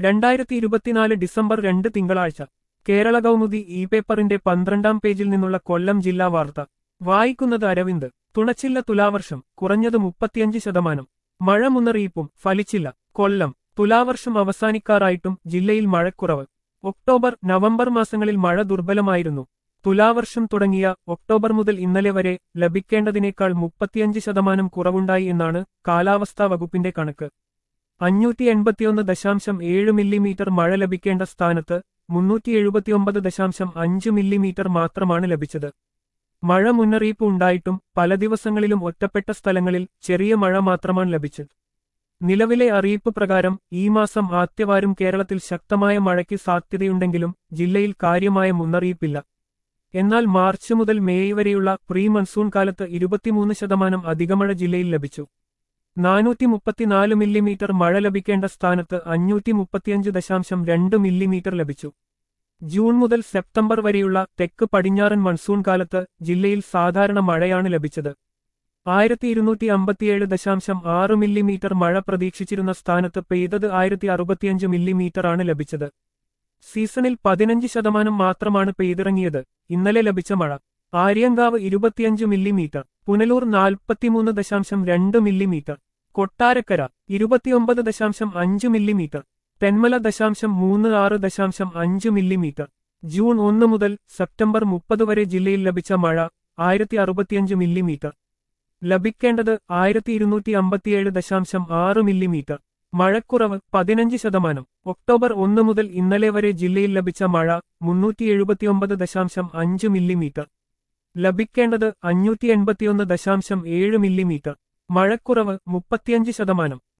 രണ്ടായിരത്തി ഇരുപത്തിനാല് ഡിസംബർ രണ്ട് തിങ്കളാഴ്ച കേരള കൗമുദി ഇ പേപ്പറിന്റെ പന്ത്രണ്ടാം പേജിൽ നിന്നുള്ള കൊല്ലം ജില്ലാ വാർത്ത വായിക്കുന്നത് അരവിന്ദ് തുണച്ചില്ല തുലാവർഷം കുറഞ്ഞത് മുപ്പത്തിയഞ്ച് ശതമാനം മഴ മുന്നറിയിപ്പും ഫലിച്ചില്ല കൊല്ലം തുലാവർഷം അവസാനിക്കാറായിട്ടും ജില്ലയിൽ മഴക്കുറവ് ഒക്ടോബർ നവംബർ മാസങ്ങളിൽ മഴ ദുർബലമായിരുന്നു തുലാവർഷം തുടങ്ങിയ ഒക്ടോബർ മുതൽ ഇന്നലെ വരെ ലഭിക്കേണ്ടതിനേക്കാൾ മുപ്പത്തിയഞ്ച് ശതമാനം കുറവുണ്ടായി എന്നാണ് കാലാവസ്ഥാ വകുപ്പിന്റെ കണക്ക് അഞ്ഞൂറ്റി എൺപത്തിയൊന്ന് ദശാംശം ഏഴ് മില്ലിമീറ്റർ മഴ ലഭിക്കേണ്ട സ്ഥാനത്ത് മുന്നൂറ്റി എഴുപത്തിയൊമ്പത് ദശാംശം അഞ്ച് മില്ലിമീറ്റർ മാത്രമാണ് ലഭിച്ചത് മഴ മുന്നറിയിപ്പ് ഉണ്ടായിട്ടും പല ദിവസങ്ങളിലും ഒറ്റപ്പെട്ട സ്ഥലങ്ങളിൽ ചെറിയ മഴ മാത്രമാണ് ലഭിച്ചത് നിലവിലെ അറിയിപ്പ് പ്രകാരം ഈ മാസം ആദ്യവാരം കേരളത്തിൽ ശക്തമായ മഴയ്ക്ക് സാധ്യതയുണ്ടെങ്കിലും ജില്ലയിൽ കാര്യമായ മുന്നറിയിപ്പില്ല എന്നാൽ മാർച്ച് മുതൽ മേയ് വരെയുള്ള പ്രീ മൺസൂൺ കാലത്ത് ഇരുപത്തിമൂന്ന് ശതമാനം അധികമഴ ജില്ലയിൽ ലഭിച്ചു നാനൂറ്റി മുപ്പത്തിനാല് മില്ലിമീറ്റർ മഴ ലഭിക്കേണ്ട സ്ഥാനത്ത് അഞ്ഞൂറ്റി മുപ്പത്തിയഞ്ച് ദശാംശം രണ്ട് മില്ലിമീറ്റർ ലഭിച്ചു ജൂൺ മുതൽ സെപ്റ്റംബർ വരെയുള്ള തെക്ക് പടിഞ്ഞാറൻ മൺസൂൺ കാലത്ത് ജില്ലയിൽ സാധാരണ മഴയാണ് ലഭിച്ചത് ആയിരത്തി ഇരുന്നൂറ്റി അമ്പത്തിയേഴ് ദശാംശം ആറ് മില്ലിമീറ്റർ മഴ പ്രതീക്ഷിച്ചിരുന്ന സ്ഥാനത്ത് പെയ്തത് ആയിരത്തി അറുപത്തിയഞ്ച് മില്ലിമീറ്ററാണ് ലഭിച്ചത് സീസണിൽ പതിനഞ്ച് ശതമാനം മാത്രമാണ് പെയ്തിറങ്ങിയത് ഇന്നലെ ലഭിച്ച മഴ ആര്യങ്കാവ് ഇരുപത്തിയഞ്ച് മില്ലിമീറ്റർ പുനലൂർ നാൽപ്പത്തിമൂന്ന് ദശാംശം രണ്ട് മില്ലിമീറ്റർ കൊട്ടാരക്കര ഇരുപത്തിയൊമ്പത് ദശാംശം അഞ്ച് മില്ലിമീറ്റർ തെന്മല ദശാംശം മൂന്ന് ആറ് ദശാംശം അഞ്ച് മില്ലിമീറ്റർ ജൂൺ ഒന്ന് മുതൽ സെപ്റ്റംബർ മുപ്പത് വരെ ജില്ലയിൽ ലഭിച്ച മഴ ആയിരത്തി അറുപത്തിയഞ്ച് മില്ലിമീറ്റർ ലഭിക്കേണ്ടത് ആയിരത്തി ഇരുന്നൂറ്റി അമ്പത്തിയേഴ് ദശാംശം ആറ് മില്ലിമീറ്റർ മഴക്കുറവ് പതിനഞ്ച് ശതമാനം ഒക്ടോബർ ഒന്ന് മുതൽ ഇന്നലെ വരെ ജില്ലയിൽ ലഭിച്ച മഴ മുന്നൂറ്റി എഴുപത്തിയൊമ്പത് ദശാംശം അഞ്ച് മില്ലിമീറ്റർ ലഭിക്കേണ്ടത് അഞ്ഞൂറ്റി എൺപത്തിയൊന്ന് ദശാംശം ഏഴ് മില്ലിമീറ്റർ മഴക്കുറവ് മുപ്പത്തിയഞ്ച് ശതമാനം